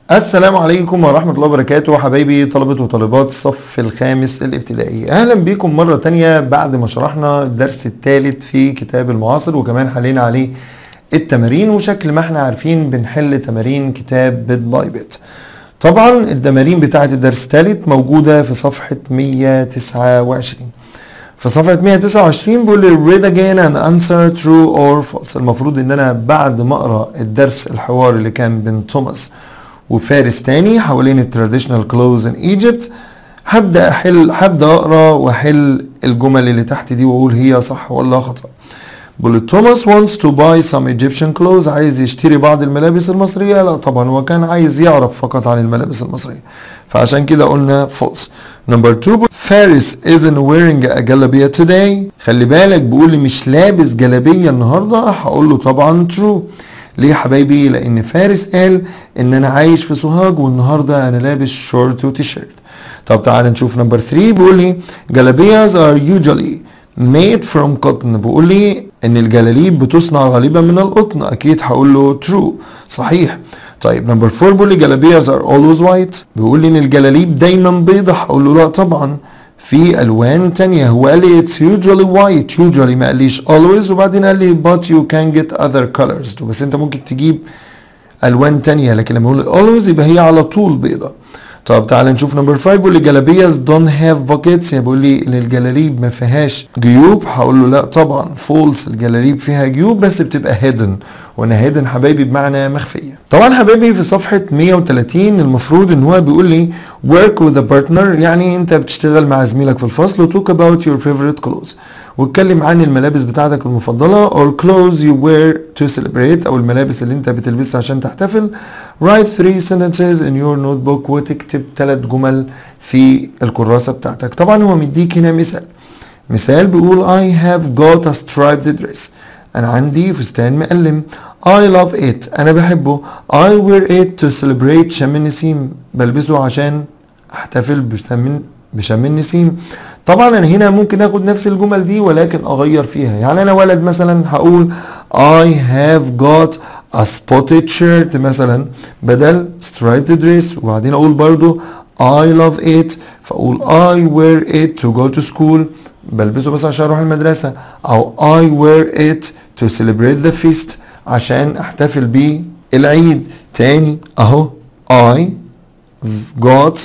السلام عليكم ورحمة الله وبركاته حبايبي طلبة وطالبات الصف الخامس الابتدائي أهلا بكم مرة تانية بعد ما شرحنا الدرس الثالث في كتاب المعاصر وكمان حلينا عليه التمارين وشكل ما احنا عارفين بنحل تمارين كتاب بيت باي بيت طبعا التمارين بتاعة الدرس الثالث موجودة في صفحة 129 في صفحة 129 بيقول لي read again and answer true or false المفروض ان انا بعد ما اقرا الدرس الحوار اللي كان بين توماس وفارس تاني حوالين التراديشنال كلوز ان ايجيبت هبدا احل هبدا اقرا واحل الجمل اللي تحت دي واقول هي صح ولا خطا بيقول توماس wants to buy some Egyptian clothes عايز يشتري بعض الملابس المصرية لا طبعا هو كان عايز يعرف فقط عن الملابس المصرية فعشان كده قلنا false number two فارس isn't wearing a جلابية today خلي بالك بيقول لي مش لابس جلابية النهاردة هقول له طبعا true ليه يا حبايبي لان فارس قال ان انا عايش في سوهاج والنهارده انا لابس شورت وتيشيرت طب تعال نشوف نمبر 3 بيقول لي جلابيas are usually made from cotton بيقول لي ان الجلاليب بتصنع غالبا من القطن اكيد هقول له true صحيح طيب نمبر 4 بيقول لي جلابيas are always white بيقول لي ان الجلاليب دايما بيضة هقول له لا طبعا في الوان تانية هو قال لي it's usually white usually ما قاليش always وبعدين قال لي but you can get other colors بس انت ممكن تجيب الوان تانية لكن لما يقول always يبقى هي على طول بيضة طب تعال نشوف نمبر 5 بيقول لي جلابيas don't have pockets يعني بيقول لي ان الجلاليب ما فيهاش جيوب هقول له لا طبعا فولس الجلاليب فيها جيوب بس بتبقى هيدن وانا هيدن حبايبي بمعنى مخفيه طبعا حبايبي في صفحه 130 المفروض ان هو بيقول لي work with a partner يعني انت بتشتغل مع زميلك في الفصل و talk about your favorite clothes واتكلم عن الملابس بتاعتك المفضلة or clothes you wear to celebrate أو الملابس اللي أنت بتلبسها عشان تحتفل write three sentences in your notebook وتكتب ثلاث جمل في الكراسة بتاعتك طبعا هو مديك هنا مثال مثال بيقول I have got a striped dress أنا عندي فستان مقلم I love it أنا بحبه I wear it to celebrate شم النسيم بلبسه عشان أحتفل بشم بشم النسيم طبعا انا هنا ممكن اخد نفس الجمل دي ولكن اغير فيها يعني انا ولد مثلا هقول I have got a spotted shirt مثلا بدل striped dress وبعدين اقول برضو I love it فاقول I wear it to go to school بلبسه بس عشان اروح المدرسة او I wear it to celebrate the feast عشان احتفل بيه العيد تاني اهو I got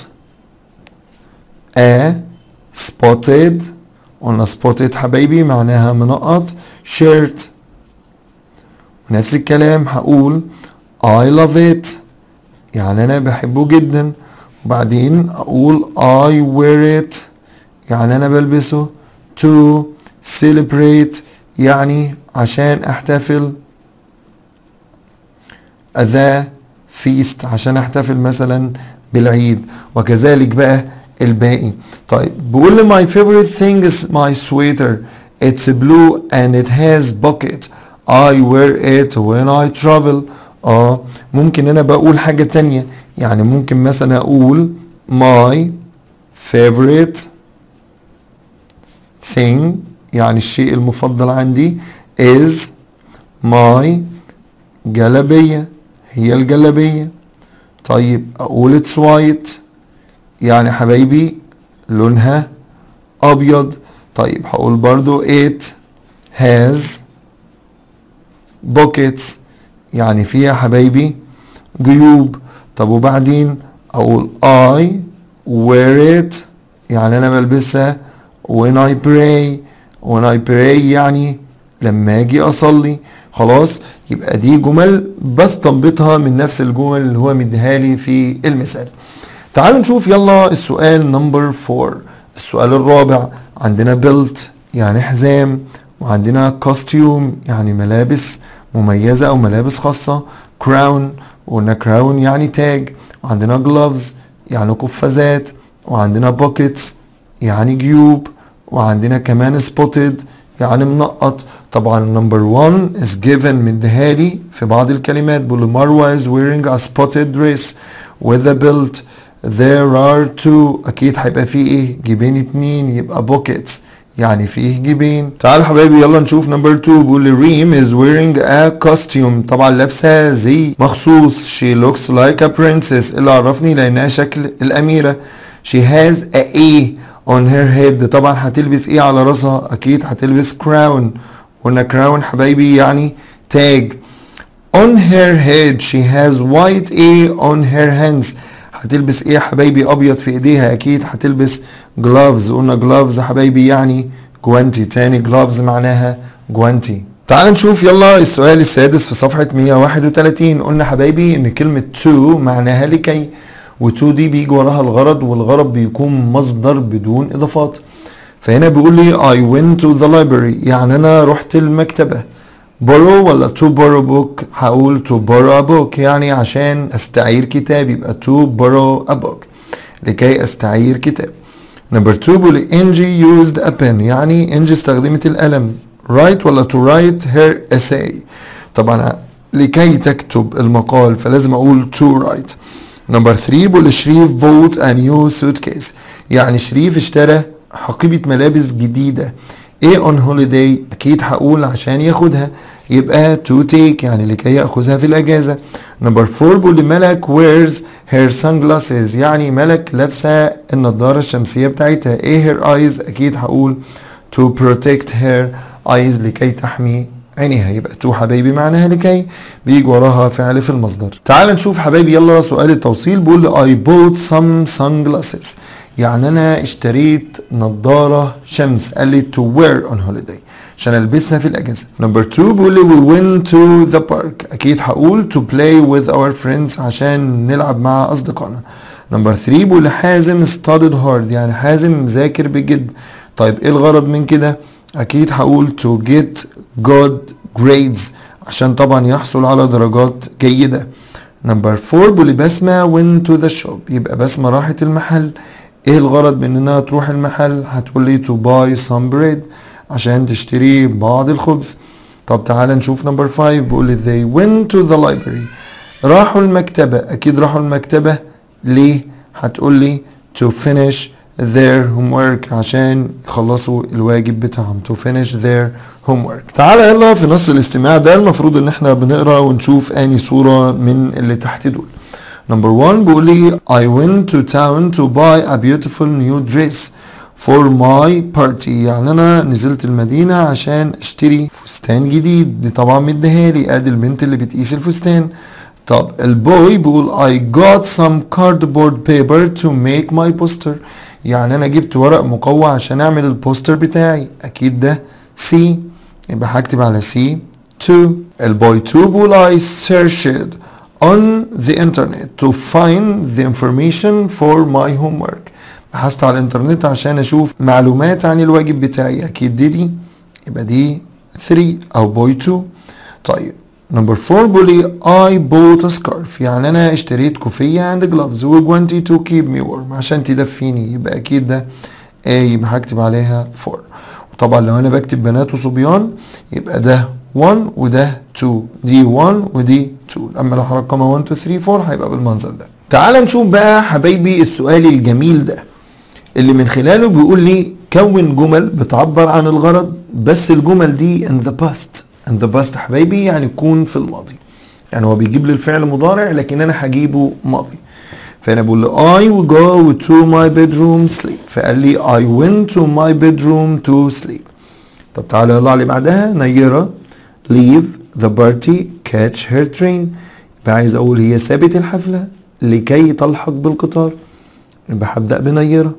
a spotted قلنا spotted حبايبي معناها منقط shirt نفس الكلام هقول I love it يعني أنا بحبه جدا وبعدين أقول I wear it يعني أنا بلبسه to celebrate يعني عشان أحتفل the feast عشان أحتفل مثلا بالعيد وكذلك بقى الباقي طيب بيقول لي my favorite thing is my sweater it's blue and it has pocket I wear it when I travel اه ممكن انا بقول حاجة تانية يعني ممكن مثلا اقول my favorite thing يعني الشيء المفضل عندي is my جلبية هي الجلبية طيب اقول it's white يعني حبايبي لونها ابيض طيب هقول برضو it has pockets يعني فيها حبايبي جيوب طب وبعدين اقول I wear it يعني انا بلبسها when I pray when I pray يعني لما اجي اصلي خلاص يبقى دي جمل بستنبطها من نفس الجمل اللي هو مديها لي في المثال تعالوا نشوف يلا السؤال نمبر 4 السؤال الرابع عندنا بيلت يعني حزام وعندنا كوستيوم يعني ملابس مميزة أو ملابس خاصة كراون وقلنا كراون يعني تاج وعندنا جلوفز يعني قفازات وعندنا بوكيتس يعني جيوب وعندنا كمان سبوتد يعني منقط طبعا نمبر 1 is given مديهالي في بعض الكلمات بيقول مروة is wearing a spotted dress with a belt there are two اكيد هيبقى فيه ايه جيبين اتنين يبقى pockets يعني فيه جيبين تعال حبايبي يلا نشوف نمبر 2 بيقول لي ريم is wearing a costume طبعا لابسه زي مخصوص she looks like a princess اللي عرفني لانها شكل الاميره she has a A on her head طبعا هتلبس ايه على راسها اكيد هتلبس crown قلنا crown حبايبي يعني تاج on her head she has white A on her hands هتلبس ايه يا حبايبي ابيض في ايديها اكيد هتلبس gloves قلنا gloves حبايبي يعني جوانتي تاني gloves معناها جوانتي تعال نشوف يلا السؤال السادس في صفحة 131 قلنا حبايبي ان كلمة to معناها لكي و2 دي بيجي وراها الغرض والغرض بيكون مصدر بدون اضافات فهنا بيقول لي I went to the library يعني انا رحت المكتبة borrow ولا to borrow book هقول to borrow a book يعني عشان استعير كتاب يبقى to borrow a book لكي استعير كتاب نمبر 2 بيقول لي انجي used a pen يعني انجي استخدمت القلم write ولا to write her essay طبعا لكي تكتب المقال فلازم اقول to write نمبر 3 بيقول لي شريف bought a new suitcase يعني شريف اشترى حقيبة ملابس جديدة ايه on holiday اكيد هقول عشان ياخدها يبقى to take يعني لكي ياخذها في الاجازة نمبر 4 بيقول لي ملك wears her sunglasses يعني ملك لابسة النضارة الشمسية بتاعتها ايه her eyes اكيد هقول to protect her eyes لكي تحمي عينيها يبقى تو حبايبي معناها لكي بيجي وراها فعل في المصدر تعال نشوف حبايبي يلا سؤال التوصيل بيقول لي I bought some sunglasses يعني انا اشتريت نظارة شمس قال لي to wear on holiday عشان البسها في الاجازة نمبر 2 بيقول لي we went to the park اكيد هقول to play with our friends عشان نلعب مع اصدقائنا نمبر 3 بيقول لي حازم studied hard يعني حازم ذاكر بجد طيب ايه الغرض من كده اكيد هقول to get good grades عشان طبعا يحصل على درجات جيدة نمبر 4 بيقول لي بسمة went to the shop يبقى بسمة راحت المحل ايه الغرض من انها تروح المحل هتقول لي to buy some bread عشان تشتري بعض الخبز طب تعالى نشوف نمبر 5 بيقول لي they went to the library راحوا المكتبة اكيد راحوا المكتبة ليه هتقول لي to finish their homework عشان يخلصوا الواجب بتاعهم to finish their homework تعالى يلا في نص الاستماع ده المفروض ان احنا بنقرا ونشوف اني صورة من اللي تحت دول نمبر 1 بيقول لي I went to town to buy a beautiful new dress for my party يعني انا نزلت المدينة عشان اشتري فستان جديد دي طبعا مديها لي ادي البنت اللي بتقيس الفستان طب البوي بيقول I got some cardboard paper to make my poster يعني انا جبت ورق مقوى عشان اعمل البوستر بتاعي اكيد ده سي يبقى هكتب على سي 2 البوي 2 بيقول I searched on the internet to find the information for my homework بحثت على الانترنت عشان اشوف معلومات عن الواجب بتاعي اكيد دي دي يبقى دي 3 او بوي 2 طيب نمبر 4 بيقول لي I bought a scarf يعني انا اشتريت كوفية and gloves وجوانتي to keep me warm عشان تدفيني يبقى اكيد ده A يبقى هكتب عليها 4 وطبعا لو انا بكتب بنات وصبيان يبقى ده 1 وده 2 دي 1 ودي 2 اما لو هرقمها 1 2 3 4 هيبقى بالمنظر ده تعال نشوف بقى حبايبي السؤال الجميل ده اللي من خلاله بيقول لي كون جمل بتعبر عن الغرض بس الجمل دي in the past in the past حبايبي يعني يكون في الماضي يعني هو بيجيب لي الفعل مضارع لكن انا هجيبه ماضي فانا بقول له I will go to my bedroom sleep فقال لي I went to my bedroom to sleep طب تعالى يلا على اللي بعدها نيرة leave the party catch her train يبقى عايز اقول هي سابت الحفلة لكي تلحق بالقطار يبقى هبدأ بنيرة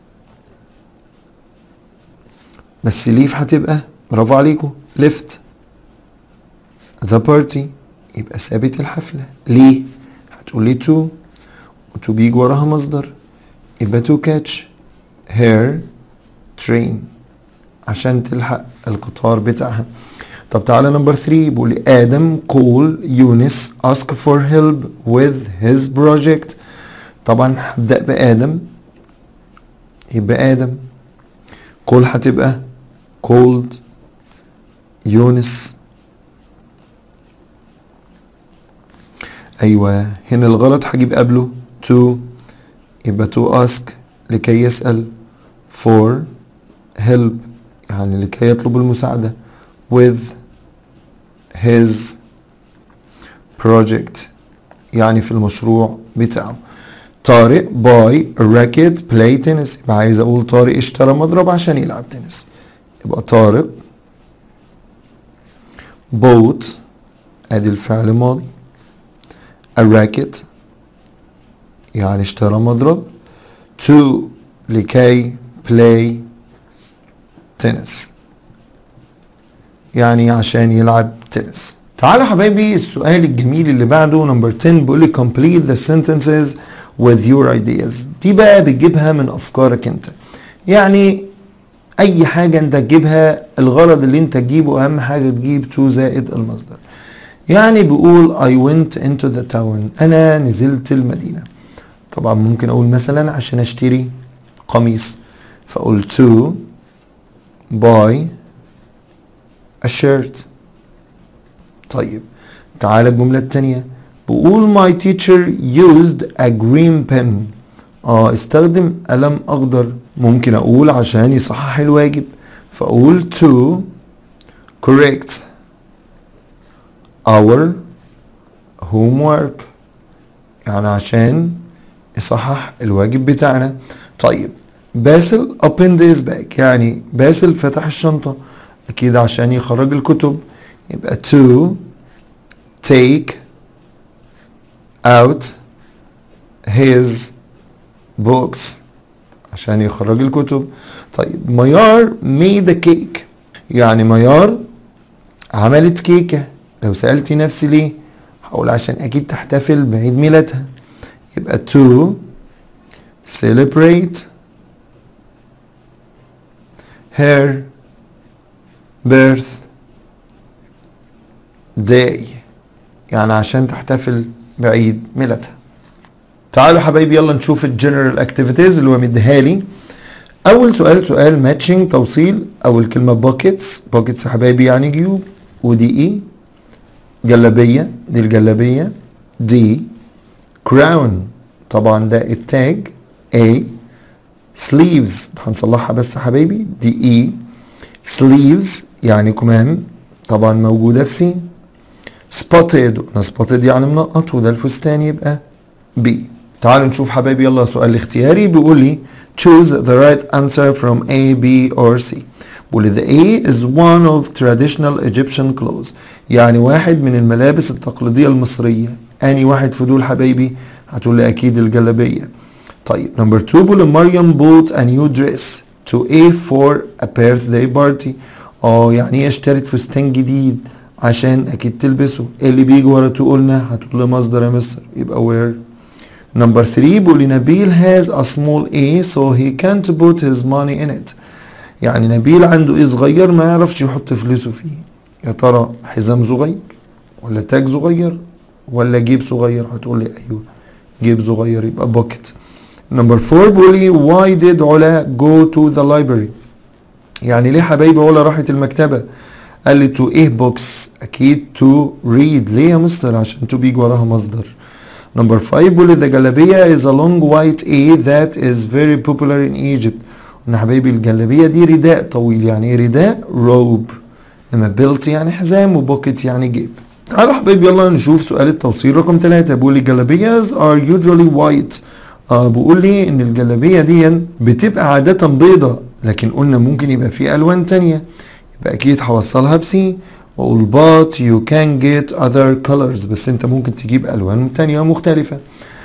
بس ليف هتبقى برافو عليكم left the party يبقى سابت الحفلة ليه؟ هتقول لي to وتو بيجي وراها مصدر يبقى to catch her train عشان تلحق القطار بتاعها طب تعالى نمبر 3 بيقول لي ادم call يونس ask for help with his project طبعا هبدأ بآدم يبقى آدم call هتبقى called يونس ايوه هنا الغلط هجيب قبله to يبقى to ask لكي يسأل for help يعني لكي يطلب المساعدة with his project يعني في المشروع بتاعه طارق باي راكيت بلاي تنس يبقى عايز اقول طارق اشترى مضرب عشان يلعب تنس يبقى طارق بوت ادي الفعل ماضي الراكت يعني اشترى مضرب to لكي play تنس يعني عشان يلعب تنس تعالوا حبايبي السؤال الجميل اللي بعده نمبر 10 بيقول لي complete the sentences with your ideas دي بقى بتجيبها من افكارك انت يعني اي حاجه انت تجيبها الغرض اللي انت تجيبه اهم حاجه تجيب to زائد المصدر يعني بيقول I went into the town انا نزلت المدينه طبعا ممكن اقول مثلا عشان اشتري قميص فاقول to buy a shirt طيب تعالى الجملة التانية بقول my teacher used a green pen اه استخدم قلم اخضر ممكن اقول عشان يصحح الواجب فاقول to correct our homework يعني عشان يصحح الواجب بتاعنا طيب باسل opened his bag يعني باسل فتح الشنطة أكيد عشان يخرج الكتب يبقى to take out his books عشان يخرج الكتب طيب ميار made a cake يعني ميار عملت كيكة لو سألتي نفسي ليه هقول عشان أكيد تحتفل بعيد ميلادها يبقى to celebrate her birth day يعني عشان تحتفل بعيد ميلادها تعالوا حبايبي يلا نشوف الجنرال اكتيفيتيز اللي هو مديها لي اول سؤال سؤال ماتشنج توصيل اول كلمه باكيتس باكيتس يا حبايبي يعني جيوب ودي اي جلابيه دي الجلابيه دي كراون طبعا ده التاج A sleeves هنصلحها بس يا حبايبي دي اي sleeves يعني كمام طبعا موجودة في سي spotted قلنا spotted يعني منقط وده الفستان يبقى B تعالوا نشوف حبايبي يلا سؤال الاختياري بيقول لي choose the right answer from A, B or C بيقول لي the A is one of traditional Egyptian clothes يعني واحد من الملابس التقليدية المصرية أني واحد في دول حبايبي هتقول لي أكيد الجلابية طيب نمبر 2 بيقول مريم bought a new dress to A for a birthday party اه يعني ايه اشترت فستان جديد عشان اكيد تلبسه ايه اللي بيجي ورا تو قلنا هتقول لي مصدر يا مستر يبقى where نمبر 3 بيقول لي نبيل has a small A so he can't put his money in it يعني نبيل عنده ايه صغير ما يعرفش يحط فلوسه فيه يا ترى حزام صغير ولا تاج صغير ولا جيب صغير هتقول لي ايوه جيب صغير يبقى بوكيت نمبر 4 بيقول لي why did علا go to the library يعني ليه حبايبي علا راحت المكتبة قال لي to ايه بوكس اكيد to read ليه يا مستر عشان to بيجي وراها مصدر نمبر 5 بيقول لي the جلابية is a long white A that is very popular in Egypt قلنا حبايبي الجلابية دي رداء طويل يعني ايه رداء روب لما بيلت يعني حزام وبوكيت يعني جيب تعالوا حبايبي يلا نشوف سؤال التوصيل رقم 3 بيقول لي جلابيas are usually white آه بيقول لي ان الجلابيه دي بتبقى عاده بيضه لكن قلنا ممكن يبقى في الوان تانية يبقى اكيد هوصلها بسي واقول but you can get other colors بس انت ممكن تجيب الوان تانية مختلفه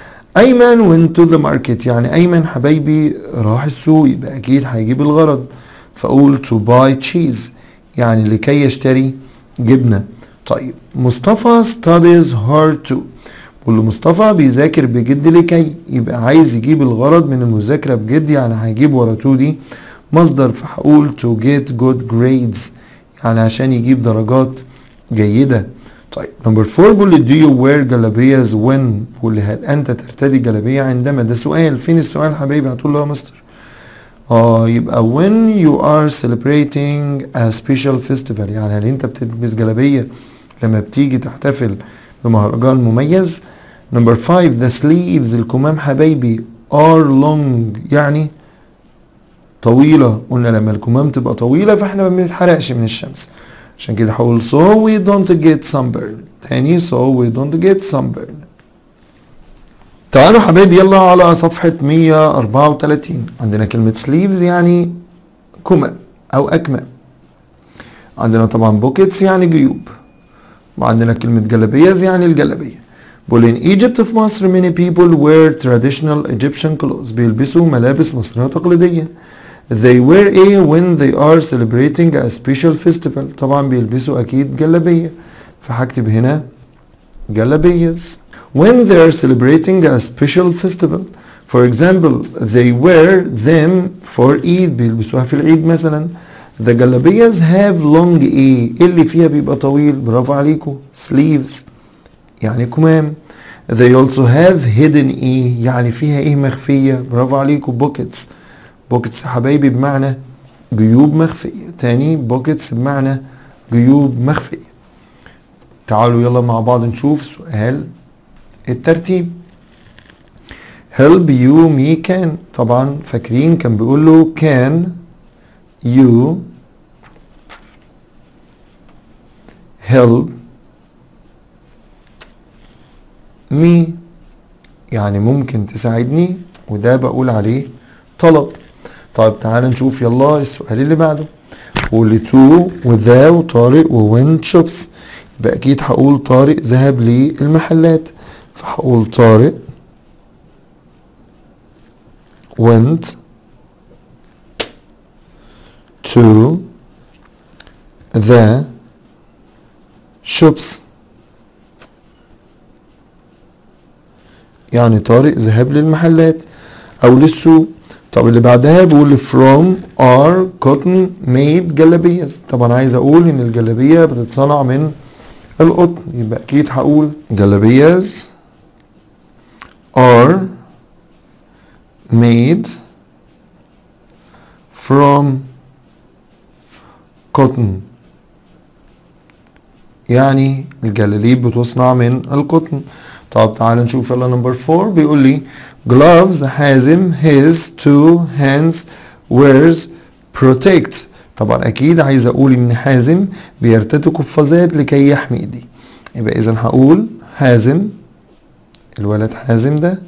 ايمن went to the market يعني ايمن حبايبي راح السوق يبقى اكيد هيجيب الغرض فاقول to buy cheese يعني لكي يشتري جبنه طيب مصطفى studies hard too واللي مصطفى بيذاكر بجد لكي يبقى عايز يجيب الغرض من المذاكرة بجد يعني هيجيب ورا تو دي مصدر فهقول to get good grades يعني عشان يجيب درجات جيدة طيب نمبر 4 بيقول لي do you wear جلابيز when بيقول لي هل انت ترتدي جلابية عندما ده سؤال فين السؤال حبايبي هتقول له يا مستر اه يبقى when you are celebrating a special festival يعني هل انت بتلبس جلابية لما بتيجي تحتفل بمهرجان مميز نمبر 5 the sleeves الكمام حبايبي are long يعني طويلة قلنا لما الكمام تبقى طويلة فاحنا ما بنتحرقش من الشمس عشان كده هقول so we don't get sunburn تاني so we don't get sunburn تعالوا حبايبي يلا على صفحة 134 عندنا كلمة sleeves يعني كمام أو أكمام عندنا طبعا بوكيتس يعني جيوب وعندنا كلمة جلابيز يعني الجلابية بقول in Egypt في مصر many people wear traditional Egyptian clothes بيلبسوا ملابس مصرية تقليدية they wear a when they are celebrating a special festival طبعا بيلبسوا أكيد جلابية فهكتب هنا جلابيز when they are celebrating a special festival for example they wear them for Eid بيلبسوها في العيد مثلا the جلابيز have long a اللي فيها بيبقى طويل برافو عليكم sleeves يعني كمام they also have hidden a يعني فيها ايه مخفية برافو عليكم pockets pockets يا حبايبي بمعنى جيوب مخفية تاني pockets بمعنى جيوب مخفية تعالوا يلا مع بعض نشوف سؤال الترتيب help you me can طبعا فاكرين كان بيقول له can you help me يعني ممكن تساعدني وده بقول عليه طلب طيب تعال نشوف يلا السؤال اللي بعده قول تو وذا وطارق ووين شوبس يبقى اكيد هقول طارق ذهب للمحلات فهقول طارق went to the shops يعني طارق ذهب للمحلات او للسوق طب اللي بعدها بيقول from are cotton made جلابيز طبعا عايز اقول ان الجلابيه بتتصنع من القطن يبقى اكيد هقول جلابيز are made from cotton يعني الجلاليب بتصنع من القطن طب تعال نشوف يلا نمبر 4 بيقول لي gloves حازم his two hands wears protect طبعا اكيد عايز اقول ان حازم بيرتدي قفازات لكي يحمي ايديه يبقى اذا هقول حازم الولد حازم ده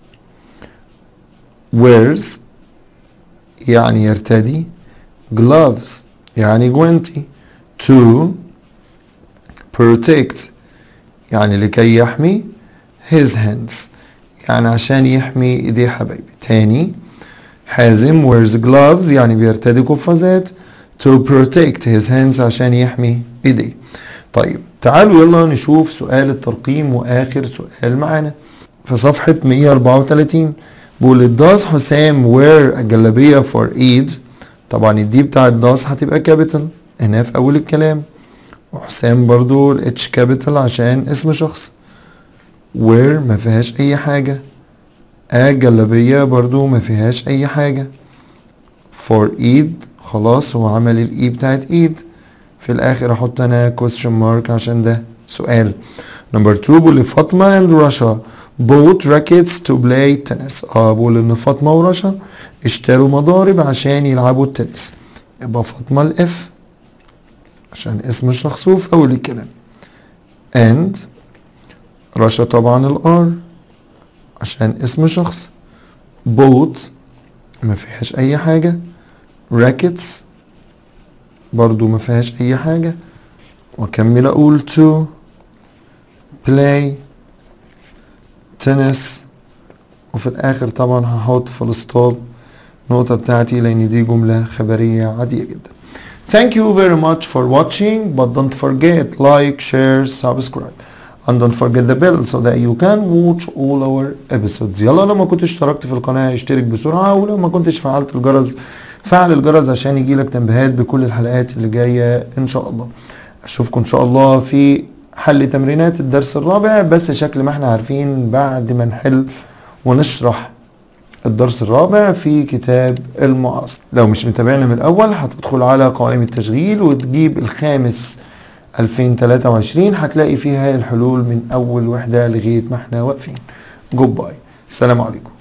wears يعني يرتدي gloves يعني جوانتي to protect يعني لكي يحمي his hands يعني عشان يحمي ايديه حبايبي تاني حازم wears gloves يعني بيرتدي قفازات to protect his hands عشان يحمي ايديه طيب تعالوا يلا نشوف سؤال الترقيم واخر سؤال معانا في صفحة 134 بيقول الداس حسام wear الجلابية for Eid طبعا الدي بتاع الداس هتبقى كابيتال هنا في اول الكلام وحسام برضو الاتش كابيتال عشان اسم شخص وير ما فيهاش اي حاجة الجلابية برضو ما فيهاش اي حاجة فور ايد خلاص هو عمل الاي بتاعت ايد في الاخر احط انا question mark عشان ده سؤال نمبر 2 بقول فاطمة and رشا bought rackets to play tennis اه بقول ان فاطمة ورشا اشتروا مضارب عشان يلعبوا التنس يبقى فاطمة الاف عشان اسم الشخص في اول الكلام and رشا طبعا الار عشان اسم شخص بوت ما فيهاش اي حاجة راكتس برضو ما فيهاش اي حاجة واكمل اقول to play tennis وفي الاخر طبعا هحط فول ستوب النقطة بتاعتي لان دي جملة خبرية عادية جدا Thank you very much for watching but don't forget like, share, subscribe and don't forget the bell so that you can watch all our episodes يلا لو ما كنتش اشتركت في القناة اشترك بسرعة ولو ما كنتش فعلت الجرس فعل الجرس عشان يجيلك تنبيهات بكل الحلقات اللي جاية ان شاء الله اشوفكم ان شاء الله في حل تمرينات الدرس الرابع بس شكل ما احنا عارفين بعد ما نحل ونشرح الدرس الرابع في كتاب المعاصر لو مش متابعنا من الاول هتدخل على قائمة التشغيل وتجيب الخامس 2023 هتلاقي فيها الحلول من اول وحدة لغاية ما احنا واقفين جود باي السلام عليكم